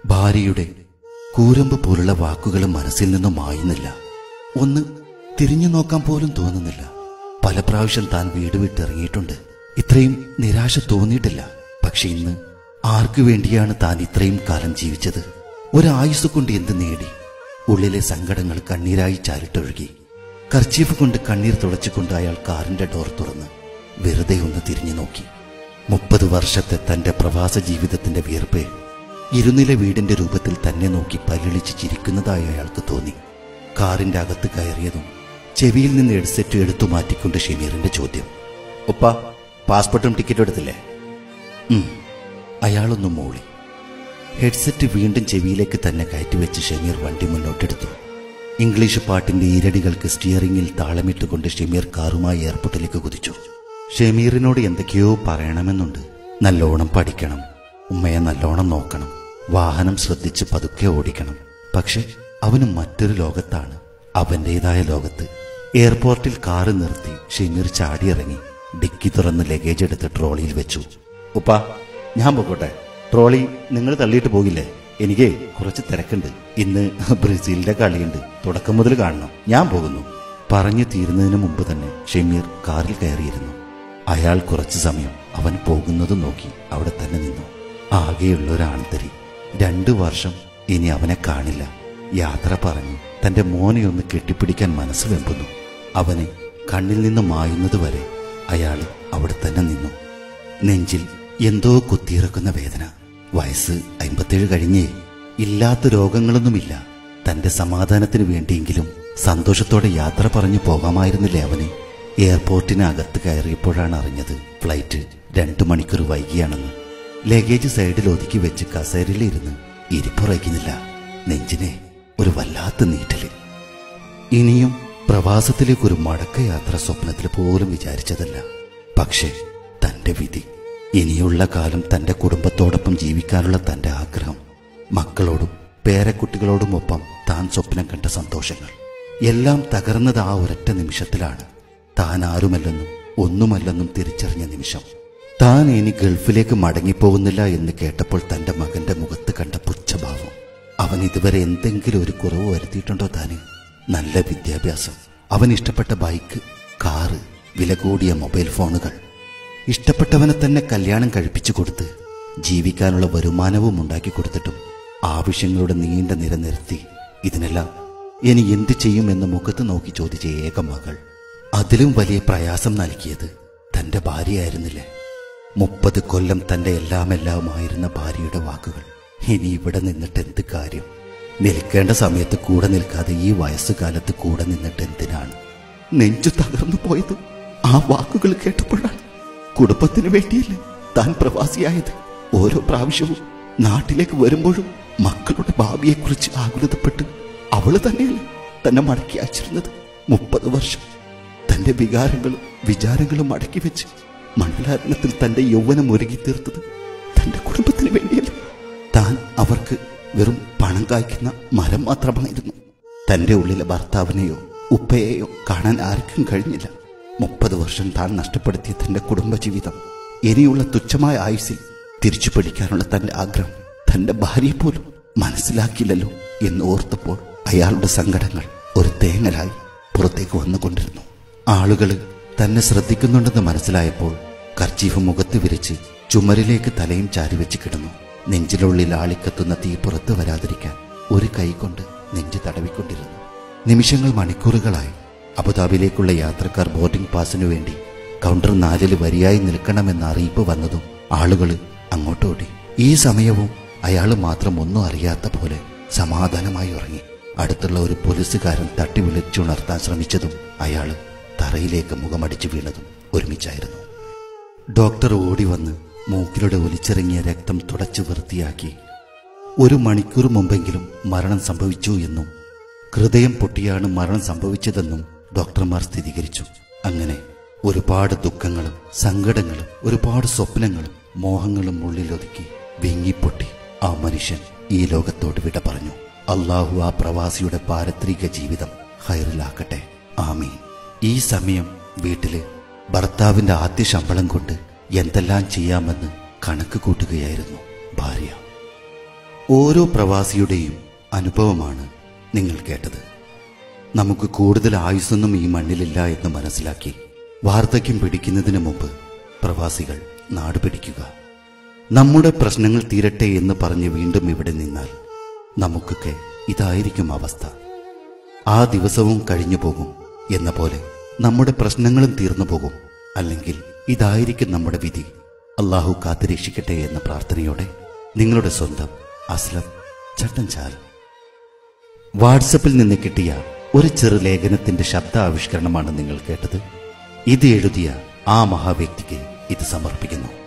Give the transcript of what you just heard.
ഭാര്യയുടെ കൂരമ്പ് പോലുള്ള വാക്കുകൾ മനസ്സിൽ നിന്നും മായുന്നില്ല ഒന്ന് തിരിഞ്ഞു നോക്കാൻ പോലും തോന്നുന്നില്ല പല പ്രാവശ്യം താൻ വീട് വിട്ടിറങ്ങിയിട്ടുണ്ട് ഇത്രയും നിരാശ തോന്നിയിട്ടില്ല പക്ഷെ ഇന്ന് ആർക്കു വേണ്ടിയാണ് താൻ ഇത്രയും കാലം ജീവിച്ചത് ഒരായുസ് കൊണ്ട് എന്ത് നേടി ഉള്ളിലെ സങ്കടങ്ങൾ കണ്ണീരായി ചാരിട്ടൊഴുകി കർച്ചീഫ് കൊണ്ട് കണ്ണീർ തുളച്ചുകൊണ്ട് അയാൾ കാറിന്റെ ഡോർ തുറന്ന് വെറുതെ ഒന്ന് തിരിഞ്ഞു നോക്കി മുപ്പത് വർഷത്തെ തന്റെ പ്രവാസ ജീവിതത്തിന്റെ വിയർപ്പ് ഇരുനില വീടിന്റെ രൂപത്തിൽ തന്നെ നോക്കി പല്ലിളിച്ച് ചിരിക്കുന്നതായി അയാൾക്ക് തോന്നി കാറിന്റെ അകത്ത് കയറിയതും ചെവിയിൽ നിന്ന് ഹെഡ്സെറ്റ് എടുത്തു മാറ്റിക്കൊണ്ട് ഷമീറിന്റെ ചോദ്യം ഒപ്പ പാസ്പോർട്ടും ടിക്കറ്റും എടുത്തില്ലേ ഉം. അയാളൊന്ന് മൂളി ഹെഡ്സെറ്റ് വീണ്ടും ചെവിയിലേക്ക് തന്നെ കയറ്റിവെച്ച് ഷമീർ വണ്ടി മുന്നോട്ടെടുത്തു ഇംഗ്ലീഷ് പാട്ടിന്റെ ഈരടികൾക്ക് സ്റ്റിയറിംഗിൽ താളമിട്ടുകൊണ്ട് ഷമീർ കാറുമായി എയർപോർട്ടിലേക്ക് കുതിച്ചു ഷമീറിനോട് എന്തൊക്കെയോ പറയണമെന്നുണ്ട് നല്ലോണം പഠിക്കണം ഉമ്മയെ നല്ലോണം നോക്കണം വാഹനം ശ്രദ്ധിച്ച് പതുക്കെ ഓടിക്കണം പക്ഷെ അവന് മറ്റൊരു ലോകത്താണ് അവന്റേതായ ലോകത്ത് എയർപോർട്ടിൽ കാറ് നിർത്തി ഷമീർ ചാടിയിറങ്ങി ഡിക്കി തുറന്ന് ലഗേജ് എടുത്ത് ട്രോളിയിൽ വെച്ചു ഉപ്പ ഞാൻ പോകട്ടെ ട്രോളി നിങ്ങൾ തള്ളിയിട്ട് പോകില്ലേ എനിക്ക് കുറച്ച് തിരക്കുണ്ട് ഇന്ന് ബ്രസീലിന്റെ കളിയുണ്ട് തുടക്കം മുതൽ കാണണം ഞാൻ പോകുന്നു പറഞ്ഞു തീരുന്നതിന് മുമ്പ് തന്നെ ഷമീർ കാറിൽ കയറിയിരുന്നു അയാൾ കുറച്ചു സമയം അവൻ പോകുന്നത് നോക്കി അവിടെ തന്നെ നിന്നു ആകെയുള്ള ഒരു ആൺതരി രണ്ടു വർഷം ഇനി അവനെ കാണില്ല യാത്ര പറഞ്ഞു തന്റെ മോനെ ഒന്ന് കെട്ടിപ്പിടിക്കാൻ മനസ്സ് വെമ്പുന്നു അവനെ കണ്ണിൽ നിന്ന് മായുന്നത് വരെ അയാൾ അവിടെ തന്നെ നിന്നു നെഞ്ചിൽ എന്തോ കുത്തിയിറക്കുന്ന വേദന വയസ്സ് അമ്പത്തേഴ് കഴിഞ്ഞേ ഇല്ലാത്ത രോഗങ്ങളൊന്നുമില്ല തന്റെ സമാധാനത്തിന് വേണ്ടിയെങ്കിലും സന്തോഷത്തോടെ യാത്ര പറഞ്ഞു പോകാമായിരുന്നില്ലേ അവന് എയർപോർട്ടിനകത്ത് കയറിയപ്പോഴാണ് അറിഞ്ഞത് ഫ്ലൈറ്റ് രണ്ടു മണിക്കൂർ വൈകിയാണെന്ന് ലഗേജ് സൈഡിൽ ഒതുക്കി വെച്ച് കസേരയിലിരുന്ന് ഇരിപ്പുറയ്ക്കുന്നില്ല നെഞ്ചിനെ ഒരു വല്ലാത്ത നീട്ടല് ഇനിയും പ്രവാസത്തിലേക്ക് ഒരു മടക്കയാത്ര സ്വപ്നത്തിൽ പോലും വിചാരിച്ചതല്ല പക്ഷേ തന്റെ വിധി ഇനിയുള്ള കാലം തന്റെ കുടുംബത്തോടൊപ്പം ജീവിക്കാനുള്ള തന്റെ ആഗ്രഹം മക്കളോടും പേരക്കുട്ടികളോടുമൊപ്പം താൻ സ്വപ്നം കണ്ട സന്തോഷങ്ങൾ എല്ലാം തകർന്നത് ആ ഒരൊറ്റ നിമിഷത്തിലാണ് താൻ ആരുമല്ലെന്നും ഒന്നുമല്ലെന്നും തിരിച്ചറിഞ്ഞ നിമിഷം താൻ ഇനി ഗൾഫിലേക്ക് മടങ്ങിപ്പോകുന്നില്ല എന്ന് കേട്ടപ്പോൾ തന്റെ മകന്റെ മുഖത്ത് കണ്ട പുച്ഛഭാവം അവൻ ഇതുവരെ എന്തെങ്കിലും ഒരു കുറവ് വരുത്തിയിട്ടുണ്ടോ താന് നല്ല വിദ്യാഭ്യാസം അവൻ ഇഷ്ടപ്പെട്ട ബൈക്ക് കാറ് വില കൂടിയ മൊബൈൽ ഫോണുകൾ ഇഷ്ടപ്പെട്ടവനെ തന്നെ കല്യാണം കഴിപ്പിച്ചു കൊടുത്ത് ജീവിക്കാനുള്ള വരുമാനവും ഉണ്ടാക്കി കൊടുത്തിട്ടും ആവശ്യങ്ങളുടെ നീണ്ട നിര നിരത്തി ഇതിനെല്ലാം ഇനി എന്ത് ചെയ്യുമെന്ന് മുഖത്ത് നോക്കി ചോദിച്ച ഏക മകൾ അതിലും വലിയ പ്രയാസം നൽകിയത് തന്റെ ഭാര്യയായിരുന്നില്ലേ മുപ്പത് കൊല്ലം തന്റെ എല്ലാമെല്ലാമായിരുന്ന ഭാര്യയുടെ വാക്കുകൾ ഇനി ഇവിടെ നിന്നിട്ട് എന്ത് കാര്യം നിൽക്കേണ്ട സമയത്ത് കൂടെ നിൽക്കാതെ ഈ വയസ്സുകാലത്ത് കൂടെ നിന്നിട്ട് എന്തിനാണ് നെഞ്ചു തകർന്നു പോയത് ആ വാക്കുകൾ കേട്ടപ്പോഴാണ് കുടുംബത്തിന് വേണ്ടിയല്ലേ താൻ പ്രവാസിയായത് ഓരോ പ്രാവശ്യവും നാട്ടിലേക്ക് വരുമ്പോഴും മക്കളുടെ ഭാവിയെക്കുറിച്ച് ആകുലതപ്പെട്ട് അവള് തന്നെയല്ലേ തന്നെ മടക്കി അയച്ചിരുന്നത് മുപ്പത് വർഷം തന്റെ വികാരങ്ങളും വിചാരങ്ങളും അടക്കി വെച്ച് മണ്ഡലാരണത്തിൽ തന്റെ യൗവനം ഒരുക്കി തീർത്തത് തന്റെ കുടുംബത്തിന് വേണ്ടിയല്ലേ താൻ അവർക്ക് വെറും പണം കായ്ക്കുന്ന മരം മാത്രമായിരുന്നു തന്റെ ഉള്ളിലെ ഭർത്താവിനെയോ ഉപ്പയെയോ കാണാൻ ആർക്കും കഴിഞ്ഞില്ല മുപ്പത് വർഷം താൻ നഷ്ടപ്പെടുത്തിയ തന്റെ കുടുംബജീവിതം ഇനിയുള്ള തുച്ഛമായ ആയുസിൽ തിരിച്ചു പിടിക്കാനുള്ള തന്റെ ആഗ്രഹം തന്റെ ഭാര്യയെ പോലും മനസ്സിലാക്കിയില്ലല്ലോ എന്ന് ഓർത്തപ്പോൾ അയാളുടെ സങ്കടങ്ങൾ ഒരു തേങ്ങലായി പുറത്തേക്ക് വന്നുകൊണ്ടിരുന്നു ആളുകൾ തന്നെ ശ്രദ്ധിക്കുന്നുണ്ടെന്ന് മനസ്സിലായപ്പോൾ കർച്ചീഫ് മുഖത്ത് വിരിച്ച് ചുമരിലേക്ക് തലയും ചാരിവെച്ച് കിടന്നു നെഞ്ചിലുള്ളിൽ ആളിക്കത്തുന്ന തീ പുറത്തു വരാതിരിക്കാൻ ഒരു കൈ കൊണ്ട് നെഞ്ച് തടവിക്കൊണ്ടിരുന്നു നിമിഷങ്ങൾ മണിക്കൂറുകളായി അബുദാബിയിലേക്കുള്ള യാത്രക്കാർ ബോർഡിംഗ് പാസിനു വേണ്ടി കൗണ്ടർ നാലിൽ വരിയായി നിൽക്കണമെന്ന അറിയിപ്പ് വന്നതും ആളുകൾ അങ്ങോട്ടോടി ഈ സമയവും അയാൾ മാത്രം ഒന്നും അറിയാത്ത പോലെ സമാധാനമായി ഉറങ്ങി അടുത്തുള്ള ഒരു പോലീസുകാരൻ തട്ടി വിളിച്ചുണർത്താൻ ശ്രമിച്ചതും അയാൾ തറയിലേക്ക് മുഖമടിച്ചു വീണതും ഒരുമിച്ചായിരുന്നു ഡോക്ടർ ഓടി വന്ന് മൂക്കിലൂടെ ഒലിച്ചിറങ്ങിയ രക്തം തുടച്ചു വൃത്തിയാക്കി ഒരു മണിക്കൂർ മുമ്പെങ്കിലും മരണം സംഭവിച്ചു എന്നും ഹൃദയം പൊട്ടിയാണ് മരണം സംഭവിച്ചതെന്നും ഡോക്ടർമാർ സ്ഥിരീകരിച്ചു അങ്ങനെ ഒരുപാട് ദുഃഖങ്ങളും സങ്കടങ്ങളും ഒരുപാട് സ്വപ്നങ്ങളും മോഹങ്ങളും ഉള്ളിലൊതുക്കി വിങ്ങിപ്പൊട്ടി ആ മനുഷ്യൻ ഈ ലോകത്തോട് വിട പറഞ്ഞു അള്ളാഹു ആ പ്രവാസിയുടെ പാരത്രിക ജീവിതം ഹൈറിലാക്കട്ടെ ആമീൻ ഈ സമയം വീട്ടില് ഭർത്താവിന്റെ ആദ്യ ശമ്പളം കൊണ്ട് എന്തെല്ലാം ചെയ്യാമെന്ന് കണക്ക് കൂട്ടുകയായിരുന്നു ഭാര്യ ഓരോ പ്രവാസിയുടെയും അനുഭവമാണ് നിങ്ങൾ കേട്ടത് നമുക്ക് കൂടുതൽ ആയുസ്സൊന്നും ഈ മണ്ണിലില്ല എന്ന് മനസ്സിലാക്കി വാർദ്ധക്യം പിടിക്കുന്നതിന് മുമ്പ് പ്രവാസികൾ നാട് പിടിക്കുക നമ്മുടെ പ്രശ്നങ്ങൾ തീരട്ടെ എന്ന് പറഞ്ഞ് വീണ്ടും ഇവിടെ നിന്നാൽ നമുക്കൊക്കെ ഇതായിരിക്കും അവസ്ഥ ആ ദിവസവും കഴിഞ്ഞു പോകും എന്ന പോലെ നമ്മുടെ പ്രശ്നങ്ങളും തീർന്നു പോകും അല്ലെങ്കിൽ ഇതായിരിക്കും നമ്മുടെ വിധി അള്ളാഹു കാത്തുരക്ഷിക്കട്ടെ എന്ന പ്രാർത്ഥനയോടെ നിങ്ങളുടെ സ്വന്തം അസ്ലം ചട്ടൻചാൽ വാട്സപ്പിൽ നിന്ന് കിട്ടിയ ഒരു ചെറു ലേഖനത്തിന്റെ ശബ്ദ ആവിഷ്കരണമാണ് നിങ്ങൾ കേട്ടത് ഇത് എഴുതിയ ആ മഹാവ്യക്തിക്ക് ഇത് സമർപ്പിക്കുന്നു